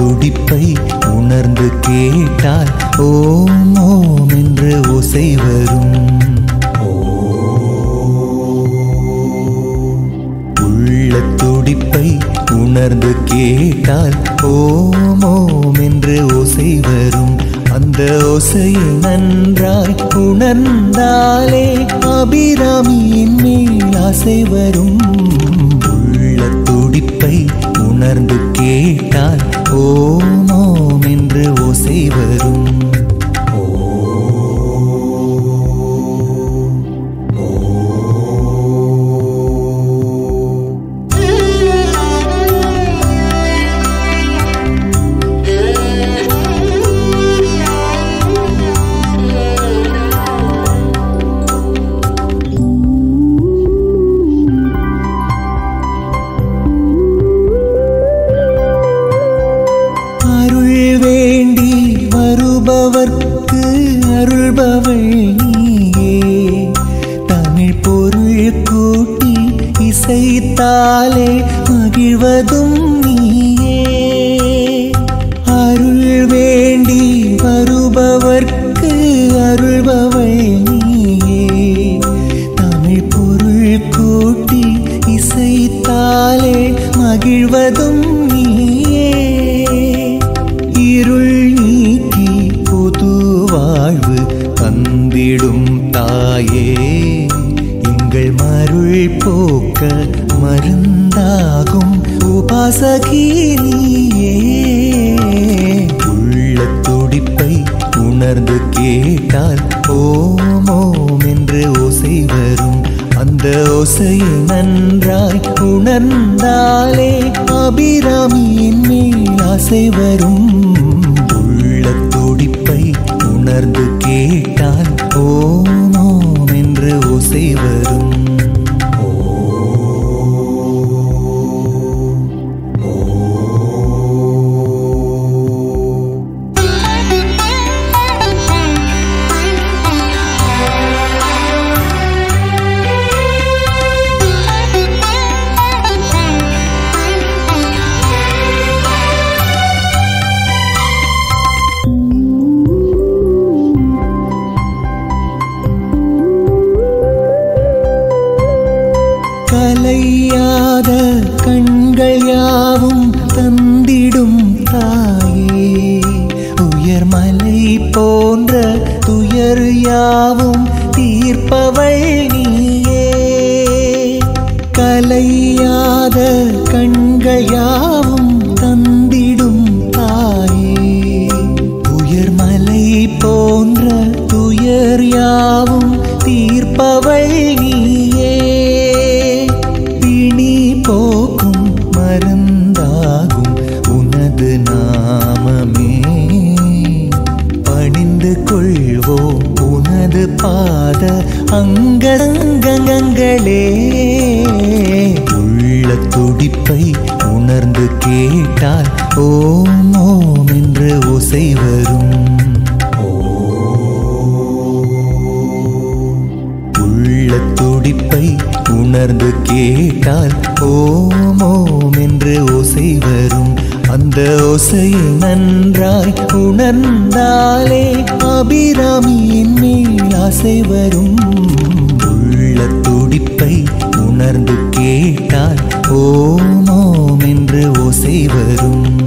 துடிப்பை உணர்ந்து கேட்டால் ஓம் ஓம் என்று ஓசை வரும் உள்ள துடிப்பை உணர்ந்து கேட்டால் ஓம் ஓம் என்று ஓசை வரும் அந்த ஓசையை நன்றாய் உணர்ந்தாலே அபிராமியின் மேல் ஆசை வரும் உள்ள துடிப்பை உணர்ந்து கேட்டால் ஓம் ஓம் என்று ஓசை வரும் அருள் வேண்டி வருபவர்க்கு அருள்பவள் நீயே தமிழ் பொருள் கூட்டி இசைத்தாலே மகிழ்வதும் நீயே அருள் வேண்டி வருபவர்க்கு அருள்பவள் நீயே தமிழ் பொருள் கூட்டி இசைத்தாலே மகிழ்வதும் நீயே இருள் நீக்கி புது வாழ்வு தந்திடும் தாயே எங்கள் மருள் போக்க மருந்தாகும் உபாசகி நீயே உள்ள துடிப்பை உணர்ந்து கேட்டால் ஓம் ஓம் என்று ஓசை வரும் அந்த ஓசையை நன்றாய் உணர்ந்தாலே அபிராமியின் மேல் ஆசை வரும் உள்ள துடிப்பை உணர்ந்து கேட்டால் ஓம் ஓம் என்று ஓசை வரும் கலையாத கண்கள் யாவும் தந்திடும் தாயே உயர்மலை போன்ற துயர் யாவும் தீர்ப்பவள் நீயே கலையாத கண்கள் யாவும் தந்திடும் தாயே உயர்மலை போன்ற துயர் யாவும் தீர்ப்பவள் நீயே பிணி போக்கும் மருந்தாகும் உனது நாமமே பணிந்து கொள்வோம் உனது பாத அங்கங்களே உள்ள துடிப்பை உணர்ந்து கேட்டால் ஓம் ஓம் என்று ஓசை வரும் உள்ள துடிப்பை உணர்ந்து கேட்டால் ஓம் ஓம் என்று ஓசை வரும் அந்த ஓசையை நன்றாய் உணர்ந்தாலே அபிராமியின் மேல் ஆசை வரும் உள்ள துடிப்பை உணர்ந்து கேட்டால் ஓம் ஓம் என்று ஓசை வரும்